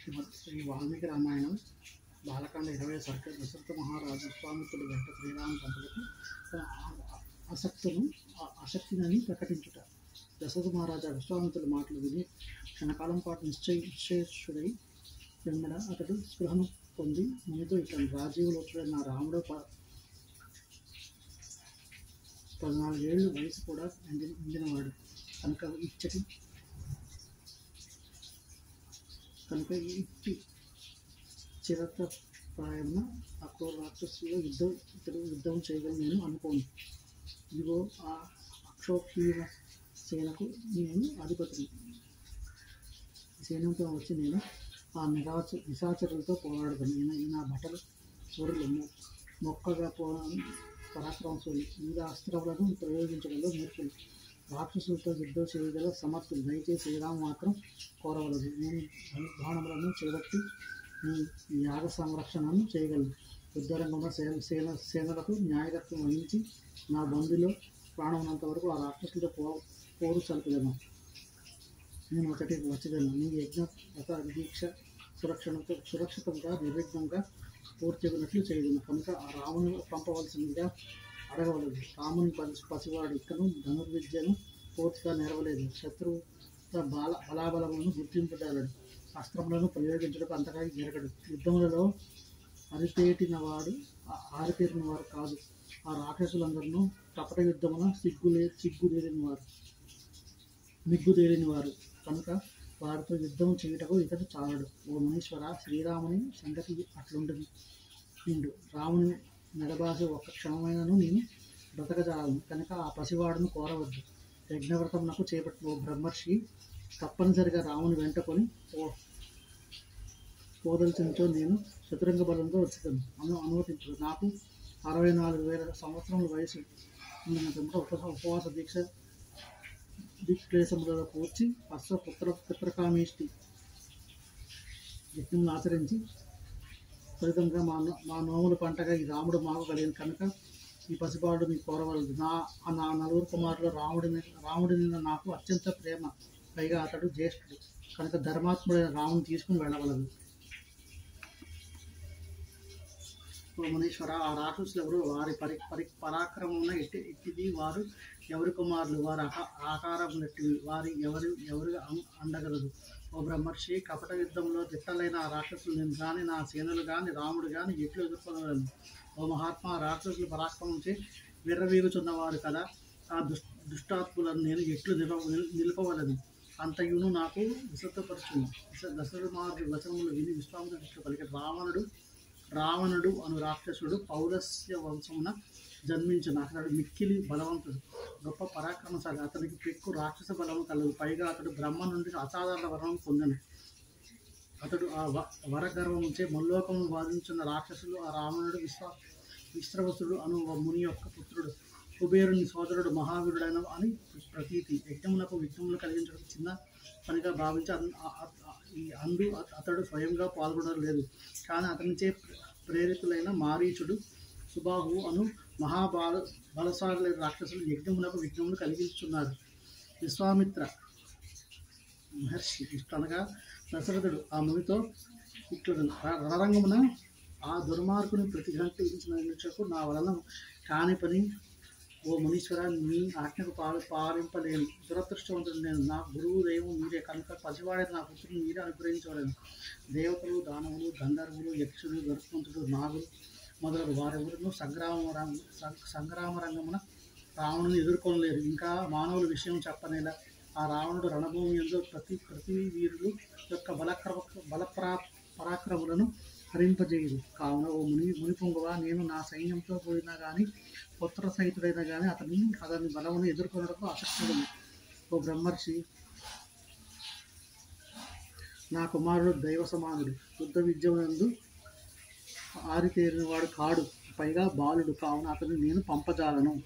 శ్రీమద్ శ్రీ వాల్మీకి రామాయణం బాలకాండ ఇరవై సర్క దశరథ మహారాజు విశ్వామిత్రుడు వెంట శ్రీరామ దంపతులకు తన ఆ- ఆసక్తును ఆ- ఆసక్తిని ప్రకటించుట దశరథ మహారాజా విశ్వామిత్రుడి మాటలు విని క్షణకాలం పాటు నిశ్చయ నిశ్చయుడై వెంబడ అతడు స్పృహను పొంది మునితో ఇతను రాజీవులోచుడైన నా రాముడు ప- పద్నాలుగేళ్ళు వయసు కూడా నిండి నిండినవాడు కనుక ఇచ్చటి కనుక ఇట్టి చిరత ప్రాయమున అక్రూర రాక్షసులో యుద్ధం ఇతడు యుద్ధం చేయగలను నేను అనుకోను ఇదిగో ఆ అక్షోక్షీణ సేనకు నేను అధిపతిని సేనంతో వచ్చి నేను ఆ నిరాచ నిశాచరులతో పోరాడతాను ఈయన ఈయన బట్టలు సూర్యులు మొ- మొక్కగా పో పరాక్రమశులు వివిధ అస్త్రములను ప్రయోగించడంలో నేర్పులు రాక్షసులతో యుద్ధం చేయగల సమర్థులు దయచేసి శ్రీరాము మాత్రం కోరవలదు నేను బాణములను చేపట్టి ఈ యాగ సంరక్షణను చేయగలను యుద్ధరంగంలో సేన సేన సేనలకు న్యాయకత్వం వహించి నా బంధులో ప్రాణం ఉన్నంత వరకు ఆ రాక్షసులతో పో పోరు చల్పగలను నేను ఒకటి వచ్చగలను నీ యజ్ఞ వ్రత దీక్ష సురక్షణతో సురక్షితంగా నిర్విఘ్నంగా పూర్తిగినట్లు చేయగలను కనుక ఆ రాముని పంపవలసిందిగా అడగవలదు రాముని పసి పసివాడు ఇక్కను ధనుర్విద్యను పూర్తిగా నెరవలేదు శత్రువు బాల బలాబలములను గుర్తింపగలడు అస్త్రములను ప్రయోగించడం అంతగా జరగడు యుద్ధములలో అరిపేటిన వాడు ఆ- ఆరితేరిన వారు కాదు ఆ రాక్షసులందరినూ కపట యుద్ధమున సిగ్గులే సిగ్గులేని వారు మిగ్గుదేలిన వారు కనుక వారితో యుద్ధం చేయుటకు ఇతడు చాలడు ఓ మునీశ్వర శ్రీరాముని సంగతి అట్లుండదు నిండు రాముని నడబాస ఒక్క క్షణమైనను నేను బ్రతకజాలను కనుక ఆ పసివాడును కోరవద్దు యజ్ఞవ్రతమునకు చేపట్టిన ఓ బ్రహ్మర్షి తప్పనిసరిగా రాముని వెంటకొని ఓ పోదల్చించో నేను చతురంగ బలంతో వచ్చుతాను అను అనుమతించు నాకు అరవై నాలుగు వేల సంవత్సరముల వయసు ఉన్న పిమ్మట ఉప ఉపవాస దీక్ష దిక్లేశములలో కూర్చి అశ్వ పుత్ర పుత్రకామేష్టి యజ్ఞం ఆచరించి ఫలితంగా మా నో- మా నోముల పంటగా ఈ రాముడు మాకు కలిగిన కనుక ఈ పసిబాడు మీ కోరవలదు నా ఆ నా నలుగురు కుమారులు రాముడి మీద రాముడి మీద నాకు అత్యంత ప్రేమ పైగా అతడు జ్యేష్ఠుడు కనుక ధర్మాత్ముడైన రాముని తీసుకుని వెళ్ళవలదు ఓ మునీశ్వర ఆ రాక్షసులు ఎవరు వారి పరి పరి పరాక్రమమున ఎట్టి ఎట్టిది వారు ఎవరి కుమారులు వారి ఆకా- ఆకారం ఎట్టివి వారి ఎవరు ఎవరు అం- అందగలదు ఓ బ్రహ్మర్షి కపట యుద్ధంలో దిట్టలైన ఆ రాక్షసులు నేను కానీ నా సేనలు కానీ రాముడు కానీ ఎట్లు ఎదుర్కొనగలను ఓ మహాత్మా రాక్షసులు పరాక్రమించి విర్రవీగుచున్నవారు కదా ఆ దుష్ దుష్టాత్ములను నేను ఎట్లు నిలవ నిల్- నిలుపవలను అంతయును నాకు విసత్తపరచును దశరథ మహారాజు వచనములు విని విశ్వామిత్ర దృష్టిలో పలికి రావణుడు రావణుడు అను రాక్షసుడు పౌరస్య వంశమున జన్మించిన అతడు మిక్కిలి బలవంతుడు గొప్ప పరాక్రమశాలి అతనికి పెక్కు రాక్షస బలము కలదు పైగా అతడు బ్రహ్మ నుండి అసాధారణ వరం పొందను అతడు ఆ వ వరగర్వముచే మల్లోకము బాధించిన రాక్షసులు ఆ రావణుడు విశ్వ విశ్రవసుడు అను ఒక ముని యొక్క పుత్రుడు కుబేరుని సోదరుడు మహావీరుడైన అని ప్రతీతి యజ్ఞములకు విఘ్నములు కలిగించడం చిన్న పనిగా భావించి అన్- ఆ- ఆ- ఆ- ఈ అందు అత- అతడు స్వయంగా పాల్గొనడం లేదు కానీ అతనిచే ప్ర- ప్రేరితులైన మారీచుడు సుబాహు అను మహాబాల బలశాలి రాక్షసులు యజ్ఞములకు విఘ్నములు కలిగించుచున్నారు విశ్వామిత్ర మహర్షి ఇష్టనగా దశరథుడు ఆ మునితో ఇట్లు రణరంగమున ఆ దుర్మార్గుని ప్రతి గంట ఇచ్చినందుకు నా వలన కాని పని ఓ మునీశ్వర నీ ఆజ్ఞకు పాలు పాలింపలేను దురదృష్టవంతుడు నేను నా గురువు దైవం మీరే కనుక పసివాడే నా పుత్రుని మీరే అనుగ్రహించవలేను దేవతలు దానవులు గంధర్వులు యక్షులు గరుత్మంతుడు నాగులు మొదలగు వారెవరును సంగ్రామ రంగ సం- సంగ్రామ రంగమున రావణుని ఎదుర్కొనలేరు ఇంకా మానవుల విషయం చెప్పనేలా ఆ రావణుడు రణభూమి ఎందు ప్రతి ప్రతి వీరుడు యొక్క బలక్రమ బలప్రా పరాక్రములను హరింపజేయదు కావున ఓ ముని మునిపొంగవ నేను నా సైన్యంతో పోయినా కానీ పుత్ర సహితుడైనా కానీ అతని అతని బలమును ఎదుర్కొనడానికి అసక్తుడు ఓ బ్రహ్మర్షి నా కుమారుడు దైవ సమానుడు యుద్ధ విద్యనందు ఆరితేరిన వాడు కాడు పైగా బాలుడు కావున అతను నేను పంపజాలను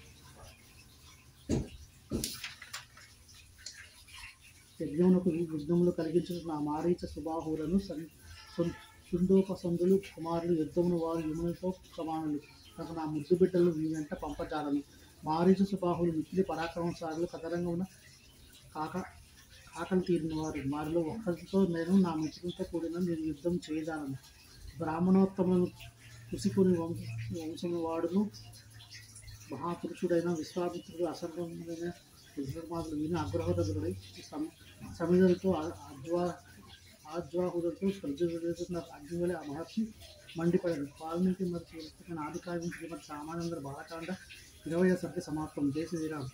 యజ్ఞమునకు విఘ్నములు కలిగించిన నా మారీచ సుబాహులను సన్- సున్- సుందోపసందులు కుమారులు యుద్ధమును వారు యమునితో సమానులు కనుక నా ముద్దు బిడ్డలు మీ వెంట పంపజాలను మారీచ సుబాహులు మిక్కిలి పరాక్రమశాలులు కథరంగమున కాక ఆకలి తీరిన వారు వారిలో ఒక్కరితో నేను నా మిత్రులతో కూడిన నేను యుద్ధం చేయదాలను బ్రాహ్మణోత్తములను కుసికుని వంశ వంశం వాడును మహాపురుషుడైన విశ్వామిత్రుడు అసర్వమైన దుర్మార్గులు విని అగ్రహోదరుడై సమ సమిధులతో అద్వా ఆజ్వాహులతో ప్రజ్వలిస్తున్న అగ్నివలే ఆ మహర్షి మండిపడాడు వాల్మీకి మరియు వెళ్తున్న ఆది కావ్యం శ్రీమద్ రామానంద బాలకాండ ఇరవై సరికి సమాప్తం జై శ్రీరామ్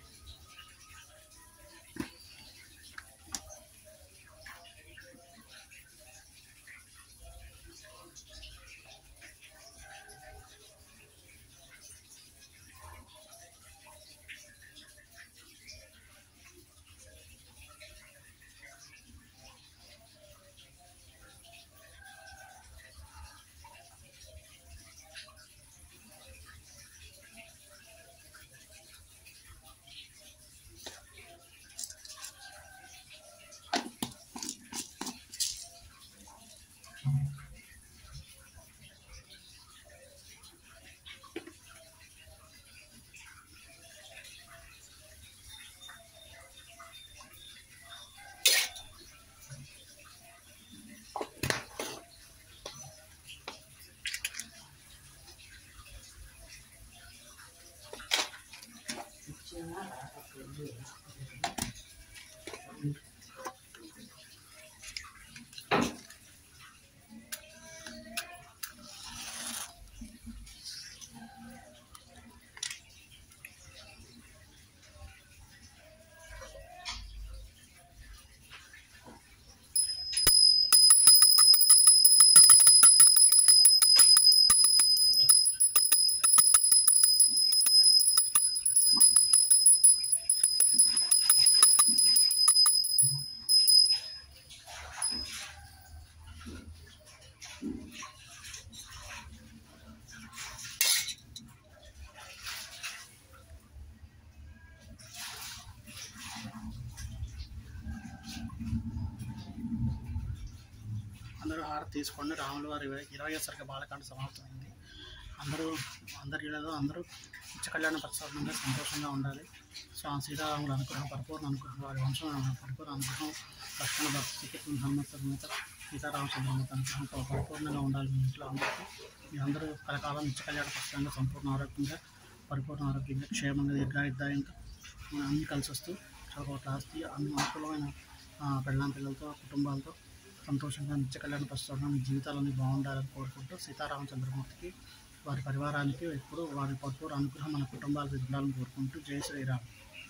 అందరూ హారతి తీసుకోండి రాముల వారి ఇరవై సరికి బాలకాండ సమాప్తమైంది అందరూ అందరి ఇళ్ళలో అందరూ నిత్య కళ్యాణ ప్రసాదంగా సంతోషంగా ఉండాలి సో ఆ సీతారాములు అనుగ్రహం పరిపూర్ణ అనుగ్రహం వారి వంశం పరిపూర్ణ అనుగ్రహం లక్ష్మణ భక్తి శ్రీకృష్ణ హనుమత్ సమేత సీతారామచంద్రమూర్తి అనుగ్రహం ప- పరిపూర్ణంగా ఉండాలి మీ ఇంట్లో అందరికీ మీ అందరూ కలకాలం నిత్య కళ్యాణ ప్రసాదంగా సంపూర్ణ ఆరోగ్యంగా పరిపూర్ణ ఆరోగ్యంగా క్షేమంగా దీర్ఘాయుద్ధాయంతో అన్నీ కలిసి వస్తూ చాలా కోట్ల ఆస్తి అన్ని అనుకూలమైన ఆ, పెళ్ళాం పిల్లలతో కుటుంబాలతో సంతోషంగా నిత్య కళ్యాణ ప్రస్తుతం మీ జీవితాలన్నీ బాగుండాలని కోరుకుంటూ సీతారామచంద్రమూర్తికి వారి పరివారానికి ఎప్పుడు వారి పట్టుకోరు అనుగ్రహం మన కుటుంబాలకు ఉండాలని కోరుకుంటూ జై శ్రీరామ్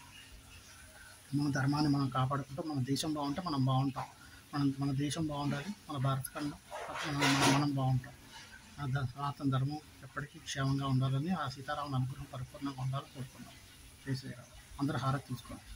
మన ధర్మాన్ని మనం కాపాడుకుంటూ మన దేశం బాగుంటే మనం బాగుంటాం మనం మన దేశం బాగుండాలి మన భారతఖండం మనం మనం బాగుంటాం ఆ ద- సనాతన ధర్మం ఎప్పటికీ క్షేమంగా ఉండాలని ఆ సీతారాముని అనుగ్రహం పరిపూర్ణంగా ఉండాలని కోరుకున్నాం జై శ్రీరామ్ అందరూ హారతి తీసుకోండి